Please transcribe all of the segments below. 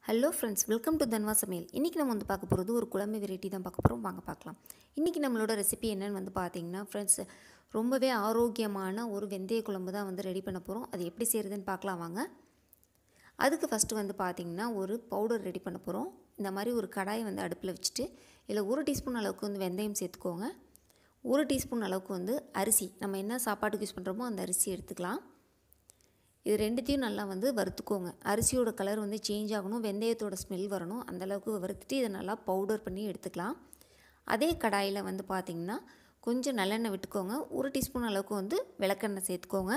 hello friends welcome to Thanva Samayal இன்றைக்கி நம்ம வந்து பார்க்க போகிறது ஒரு குழம்பு வெரைட்டி தான் பார்க்க போகிறோம் வாங்க பார்க்கலாம் இன்றைக்கி நம்மளோட ரெசிபி என்னன்னு வந்து பார்த்தீங்கன்னா ஃப்ரெண்ட்ஸ் ரொம்பவே ஆரோக்கியமான ஒரு வெந்தய குழம்பு தான் வந்து ரெடி பண்ண போகிறோம் அது எப்படி செய்கிறதுன்னு பார்க்கலாம் வாங்க அதுக்கு ஃபஸ்ட்டு வந்து பார்த்திங்கன்னா ஒரு பவுடர் ரெடி பண்ண போகிறோம் இந்த மாதிரி ஒரு கடாயை வந்து அடுப்பில் வச்சுட்டு இதில் ஒரு டீஸ்பூன் அளவுக்கு வந்து வெந்தயம் சேர்த்துக்கோங்க ஒரு டீஸ்பூன் அளவுக்கு வந்து அரிசி நம்ம என்ன சாப்பாட்டுக்கு யூஸ் பண்ணுறோமோ அந்த அரிசி எடுத்துக்கலாம் இது ரெண்டுத்தையும் நல்லா வந்து வறுத்துக்கோங்க அரிசியோட கலர் வந்து சேஞ்ச் ஆகணும் வெந்தயத்தோட ஸ்மெல் வரணும் அந்தளவுக்கு வறுத்துட்டு இதை நல்லா பவுடர் பண்ணி எடுத்துக்கலாம் அதே கடாயில் வந்து பார்த்திங்கன்னா கொஞ்சம் நல்லெண்ணெய் விட்டுக்கோங்க ஒரு டீஸ்பூன் அளவுக்கு வந்து விளக்கெண்ணெய் சேர்த்துக்கோங்க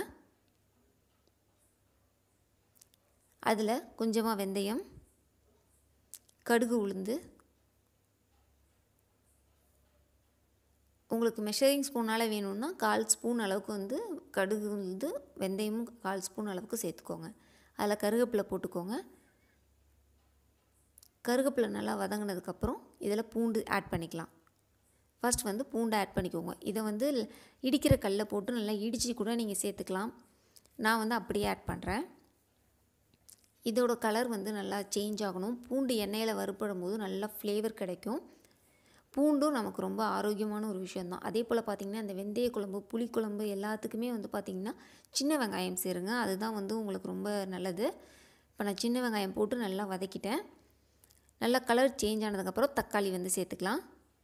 அதில் கொஞ்சமாக வெந்தயம் கடுகு உளுந்து உங்களுக்கு மெஷரிங் ஸ்பூனால் வேணும்னா கால் ஸ்பூன் அளவுக்கு வந்து கடுகு உளுந்து வெந்தயமும் கால் ஸ்பூன் அளவுக்கு சேர்த்துக்கோங்க அதில் கருவேப்பிலை போட்டுக்கோங்க கருவேப்பிலை நல்லா வதங்கினதுக்கப்புறம் இதில் பூண்டு ஆட் பண்ணிக்கலாம் ஃபஸ்ட் வந்து பூண்டு ஆட் பண்ணிக்கோங்க இதை வந்து இடிக்கிற கல்லை போட்டு நல்லா இடித்து கூட நீங்கள் சேர்த்துக்கலாம் நான் வந்து அப்படியே ஆட் பண்ணுறேன் இதோட கலர் வந்து நல்லா சேஞ்ச் ஆகணும் பூண்டு எண்ணெயில் வறுப்படும் போது நல்லா ஃப்ளேவர் கிடைக்கும் பூண்டும் நமக்கு ரொம்ப ஆரோக்கியமான ஒரு விஷயந்தான் அதே போல் பார்த்திங்கன்னா இந்த வெந்தய குழம்பு புளிக்குழம்பு எல்லாத்துக்குமே வந்து பார்த்திங்கன்னா சின்ன வெங்காயம் சேருங்க அதுதான் வந்து உங்களுக்கு ரொம்ப நல்லது இப்போ நான் சின்ன வெங்காயம் போட்டு நல்லா வதக்கிட்டேன் நல்லா கலர் சேஞ்ச் ஆனதுக்கப்புறம் தக்காளி வந்து சேர்த்துக்கலாம்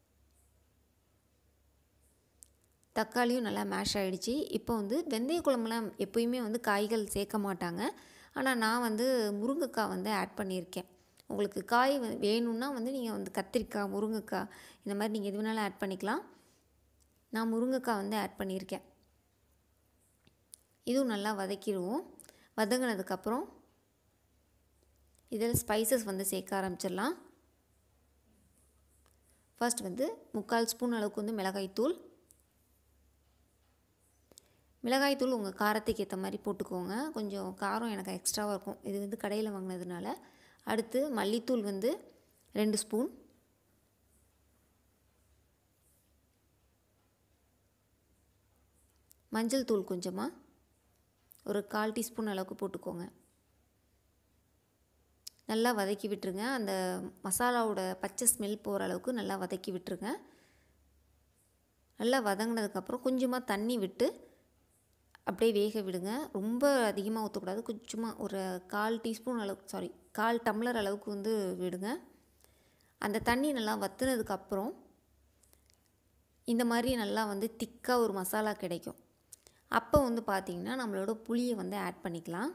தக்காளியும் நல்லா மேஷ் ஆகிடுச்சு இப்போ வந்து வெந்தய குழம்புலாம் எப்போயுமே வந்து காய்கள் சேர்க்க மாட்டாங்க ஆனால் நான் வந்து முருங்கைக்காய் வந்து ஆட் பண்ணியிருக்கேன் உங்களுக்கு காய் வேணும்னா வந்து நீங்கள் வந்து கத்திரிக்காய் முருங்கைக்காய் இந்த மாதிரி நீங்கள் எது வேணாலும் ஆட் பண்ணிக்கலாம் நான் முருங்கைக்காய் வந்து ஆட் பண்ணியிருக்கேன் இதுவும் நல்லா வதக்கிடுவோம் வதங்கினதுக்கப்புறம் இதில் ஸ்பைசஸ் வந்து சேர்க்க ஆரம்பிச்சிடலாம் ஃபர்ஸ்ட் வந்து முக்கால் ஸ்பூன் அளவுக்கு வந்து மிளகாய்த்தூள் மிளகாய்த்தூள் உங்கள் காரத்துக்கு ஏற்ற மாதிரி போட்டுக்கோங்க கொஞ்சம் காரம் எனக்கு எக்ஸ்ட்ராவாக இருக்கும் இது வந்து கடையில் வாங்கினதுனால அடுத்து மல்லித்தூள் வந்து ரெண்டு ஸ்பூன் மஞ்சள் தூள் கொஞ்சமாக ஒரு கால் டீஸ்பூன் அளவுக்கு போட்டுக்கோங்க நல்லா வதக்கி விட்டுருங்க அந்த மசாலாவோட பச்சை ஸ்மெல் போகிற அளவுக்கு நல்லா வதக்கி விட்டுருங்க நல்லா வதங்கினதுக்கப்புறம் கொஞ்சமாக தண்ணி விட்டு அப்படியே வேக விடுங்க ரொம்ப அதிகமாக ஊற்றக்கூடாது கொஞ்சமாக ஒரு கால் டீஸ்பூன் அளவுக்கு சாரி கால் டம்ளர் அளவுக்கு வந்து விடுங்க அந்த தண்ணி நல்லா வற்றுனதுக்கப்புறம் இந்த மாதிரி நல்லா வந்து திக்காக ஒரு மசாலா கிடைக்கும் அப்போ வந்து பார்த்திங்கன்னா நம்மளோட புளியை வந்து ஆட் பண்ணிக்கலாம்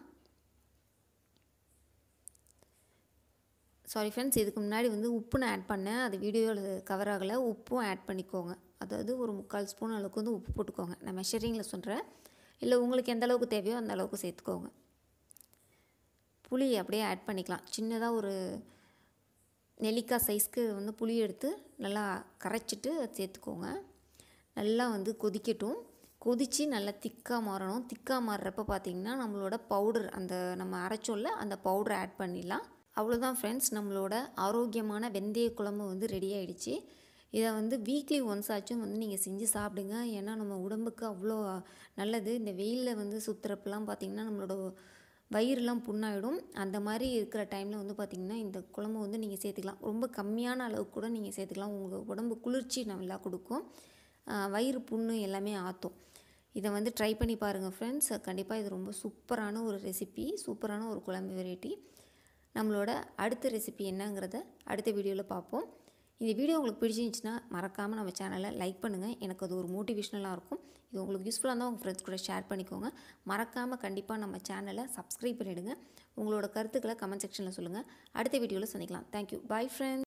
சாரி ஃப்ரெண்ட்ஸ் இதுக்கு முன்னாடி வந்து உப்பு நான் ஆட் பண்ணேன் அது வீடியோவில் கவர் ஆகலை உப்பும் ஆட் பண்ணிக்கோங்க அதாவது ஒரு முக்கால் ஸ்பூன் அளவுக்கு வந்து உப்பு போட்டுக்கோங்க நான் மெஷரிங்கில் சொல்கிறேன் இல்லை உங்களுக்கு எந்த அளவுக்கு தேவையோ அந்த அளவுக்கு சேர்த்துக்கோங்க புளி அப்படியே ஆட் பண்ணிக்கலாம் சின்னதாக ஒரு நெல்லிக்காய் சைஸ்க்கு வந்து புளி எடுத்து நல்லா கரைச்சிட்டு சேர்த்துக்கோங்க நல்லா வந்து கொதிக்கட்டும் கொதித்து நல்லா திக்காக மாறணும் திக்காக மாறுறப்ப பார்த்திங்கன்னா நம்மளோட பவுடர் அந்த நம்ம அரைச்சோல்ல அந்த பவுடரை ஆட் பண்ணிடலாம் அவ்வளோதான் ஃப்ரெண்ட்ஸ் நம்மளோட ஆரோக்கியமான வெந்தய குழம்பு வந்து ரெடி ஆகிடுச்சு இதை வந்து வீக்லி ஒன்ஸ் ஆச்சும் வந்து நீங்கள் செஞ்சு சாப்பிடுங்க ஏன்னா நம்ம உடம்புக்கு அவ்வளோ நல்லது இந்த வெயிலில் வந்து சுற்றுறப்பெல்லாம் பார்த்திங்கன்னா நம்மளோட வயிறுலாம் புண்ணாயிடும் அந்த மாதிரி இருக்கிற டைமில் வந்து பார்த்திங்கன்னா இந்த குழம்பு வந்து நீங்கள் சேர்த்துக்கலாம் ரொம்ப கம்மியான அளவுக்கு கூட நீங்கள் சேர்த்துக்கலாம் உங்கள் உடம்பு குளிர்ச்சி நல்லா கொடுக்கும் வயிறு புண்ணு எல்லாமே ஆற்றும் இதை வந்து ட்ரை பண்ணி பாருங்கள் ஃப்ரெண்ட்ஸ் கண்டிப்பாக இது ரொம்ப சூப்பரான ஒரு ரெசிபி சூப்பரான ஒரு குழம்பு வெரைட்டி நம்மளோட அடுத்த ரெசிபி என்னங்கிறத அடுத்த வீடியோவில் பார்ப்போம் இந்த வீடியோ உங்களுக்கு பிடிச்சிருந்துச்சுன்னா மறக்காமல் நம்ம சேனலை லைக் பண்ணுங்கள் எனக்கு அது ஒரு மோட்டிவேஷ்னலாக இருக்கும் இது உங்களுக்கு யூஸ்ஃபுல்லாக இருந்தால் உங்கள் ஃப்ரெண்ட்ஸ் கூட ஷேர் பண்ணிக்கோங்க மறக்காமல் கண்டிப்பாக நம்ம சேனலை சப்ஸ்கிரைப் பண்ணிவிடுங்க உங்களோட கருத்துக்களை கமெண்ட் செக்ஷனில் சொல்லுங்கள் அடுத்த வீடியோவில் சந்திக்கலாம் தேங்க்யூ பை ஃப்ரெண்ட்ஸ்